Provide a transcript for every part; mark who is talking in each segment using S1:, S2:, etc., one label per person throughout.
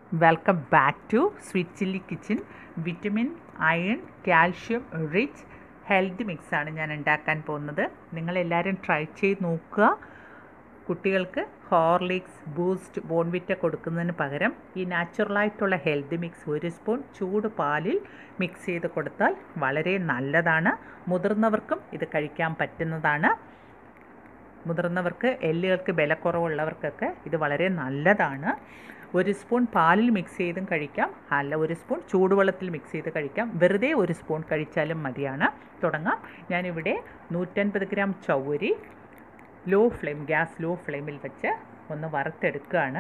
S1: welcome back to sweet chilli kitchen vitamin iron calcium rich health മിക്സാണ് ഞാൻ ഉണ്ടാക്കാൻ പോകുന്നത് നിങ്ങളെല്ലാവരും ട്രൈ ചെയ്ത് നോക്കുക കുട്ടികൾക്ക് ഹോർലിക്സ് ബൂസ്റ്റ് ബോൺവിറ്റ കൊടുക്കുന്നതിന് പകരം ഈ നാച്ചുറലായിട്ടുള്ള ഹെൽത്ത് മിക്സ് ഒരു സ്പൂൺ ചൂട് പാലിൽ മിക്സ് ചെയ്ത് കൊടുത്താൽ വളരെ നല്ലതാണ് മുതിർന്നവർക്കും ഇത് കഴിക്കാൻ പറ്റുന്നതാണ് മുതിർന്നവർക്ക് എല്ലുകൾക്ക് ബലക്കുറവുള്ളവർക്കൊക്കെ ഇത് വളരെ നല്ലതാണ് ഒരു സ്പൂൺ പാലിൽ മിക്സ് ചെയ്തും കഴിക്കാം അല്ല ഒരു സ്പൂൺ ചൂടുവെള്ളത്തിൽ മിക്സ് ചെയ്ത് കഴിക്കാം വെറുതെ ഒരു സ്പൂൺ കഴിച്ചാലും മതിയാണ് തുടങ്ങാം ഞാനിവിടെ നൂറ്റൻപത് ഗ്രാം ചൗരി ലോ ഫ്ലെയിം ഗ്യാസ് ലോ ഫ്ലെയിമിൽ വെച്ച് ഒന്ന് വറുത്തെടുക്കുകയാണ്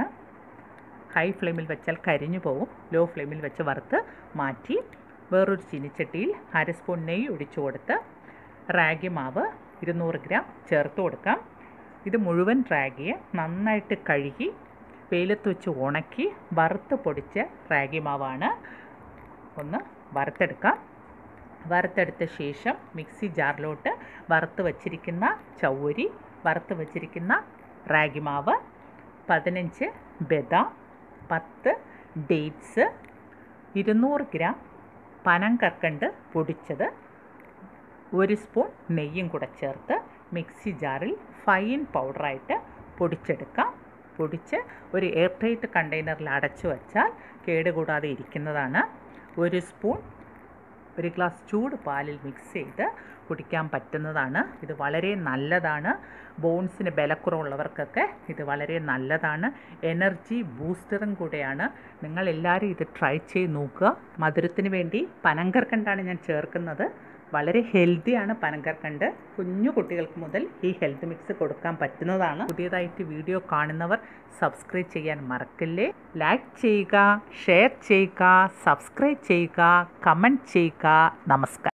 S1: ഹൈ ഫ്ലെയിമിൽ വെച്ചാൽ കരിഞ്ഞു പോകും ലോ ഫ്ലെയിമിൽ വെച്ച് വറുത്ത് മാറ്റി വേറൊരു ചീനിച്ചട്ടിയിൽ അര സ്പൂൺ നെയ്യ് ഒഴിച്ചു കൊടുത്ത് റാഗി മാവ് ഇരുന്നൂറ് ഗ്രാം ചേർത്ത് കൊടുക്കാം ഇത് മുഴുവൻ റാഗിയെ നന്നായിട്ട് കഴുകി വെയിലത്ത് വെച്ച് ഉണക്കി വറുത്ത് പൊടിച്ച റാഗി മാവാണ് ഒന്ന് വറുത്തെടുക്കാം വറുത്തെടുത്ത ശേഷം മിക്സി ജാറിലോട്ട് വറുത്ത് വച്ചിരിക്കുന്ന ചൗരി വറുത്ത് വച്ചിരിക്കുന്ന റാഗി മാവ് പതിനഞ്ച് ബദാം പത്ത് ഡേറ്റ്സ് ഇരുന്നൂറ് ഗ്രാം പനം കർക്കണ്ട് പൊടിച്ചത് ഒരു സ്പൂൺ നെയ്യും കൂടെ ചേർത്ത് മിക്സി ജാറിൽ ഫൈൻ പൗഡറായിട്ട് പൊടിച്ചെടുക്കാം പൊടിച്ച് ഒരു എയർ ടൈറ്റ് കണ്ടെയ്നറിൽ അടച്ചു വച്ചാൽ കേടുകൂടാതെ ഇരിക്കുന്നതാണ് ഒരു സ്പൂൺ ഒരു ഗ്ലാസ് ചൂട് പാലിൽ മിക്സ് ചെയ്ത് കുടിക്കാൻ പറ്റുന്നതാണ് ഇത് വളരെ നല്ലതാണ് ബോൺസിന് ബലക്കുറവുള്ളവർക്കൊക്കെ ഇത് വളരെ നല്ലതാണ് എനർജി ബൂസ്റ്ററും കൂടെയാണ് നിങ്ങൾ എല്ലാവരും ഇത് ട്രൈ ചെയ്ത് നോക്കുക മധുരത്തിന് വേണ്ടി പനങ്കർക്കണ്ടാണ് ഞാൻ ചേർക്കുന്നത് വളരെ ഹെൽത്തിയാണ് പനങ്കർക്കണ്ട് കുഞ്ഞു കുട്ടികൾക്ക് മുതൽ ഈ ഹെൽത്ത് മിക്സ് കൊടുക്കാൻ പറ്റുന്നതാണ് പുതിയതായിട്ട് വീഡിയോ കാണുന്നവർ സബ്സ്ക്രൈബ് ചെയ്യാൻ മറക്കല്ലേ ലൈക്ക് ചെയ്യുക ഷെയർ ചെയ്യുക സബ്സ്ക്രൈബ് ചെയ്യുക കമൻറ്റ് ചെയ്യുക നമസ്കാരം